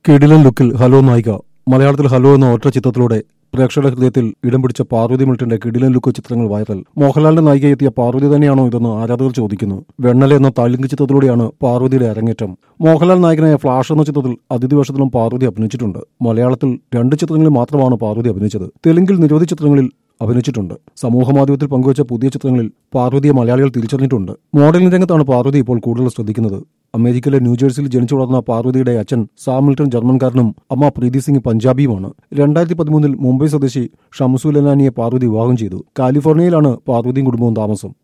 കിടിലൻ ലുക്കിൽ ഹലോ നായിക മലയാളത്തിൽ ഹലോ എന്ന ഒറ്റ ചിത്രത്തിലൂടെ പ്രേക്ഷകരുടെ ഹൃദയത്തിൽ ഇടം പിടിച്ച പാർവതി മിൽട്ടന്റെ കിടിലൻ ലുക്ക് ചിത്രങ്ങൾ വൈറൽ മോഹൻലാലിന്റെ നായികയെത്തിയ പാർവതി തന്നെയാണോ ഇതെന്ന് ആരാധകർ ചോദിക്കുന്നു വെണ്ണല എന്ന താലിങ്ക് ചിത്രത്തിലൂടെയാണ് പാർവതിയുടെ അരങ്ങേറ്റം മോഹൻലാൽ നായകനായ ഫ്ലാഷ് എന്ന ചിത്രത്തിൽ അതിഥി വേഷത്തിലും പാർവതി അഭിനയിച്ചിട്ടുണ്ട് മലയാളത്തിൽ രണ്ട് ചിത്രങ്ങളിൽ മാത്രമാണ് പാർവതി അഭിനയിച്ചത് തെലുങ്കിൽ നിരവധി ചിത്രങ്ങളിൽ അഭിനയിച്ചിട്ടുണ്ട് സമൂഹമാധ്യമത്തിൽ പങ്കുവച്ച പുതിയ ചിത്രങ്ങളിൽ പാർവതിയെ മലയാളികൾ തിരിച്ചറിഞ്ഞിട്ടുണ്ട് മോഡലിംഗ് രംഗത്താണ് പാർവതി ഇപ്പോൾ കൂടുതൽ ശ്രദ്ധിക്കുന്നത് അമേരിക്കയിലെ ന്യൂജേഴ്സിയിൽ ജനിച്ചു വളർന്ന പാർവതിയുടെ അച്ഛൻ സാം മിൽട്ടൺ ജർമ്മൻകാരനും അമ്മ പ്രീതി സിംഗ് പഞ്ചാബിയുമാണ് രണ്ടായിരത്തി പതിമൂന്നിൽ മുംബൈ സ്വദേശി ഷംസുലനാനിയെ പാർവതി വിവാഹം ചെയ്തു കാലിഫോർണിയയിലാണ് പാർവതിയും കുടുംബവും താമസം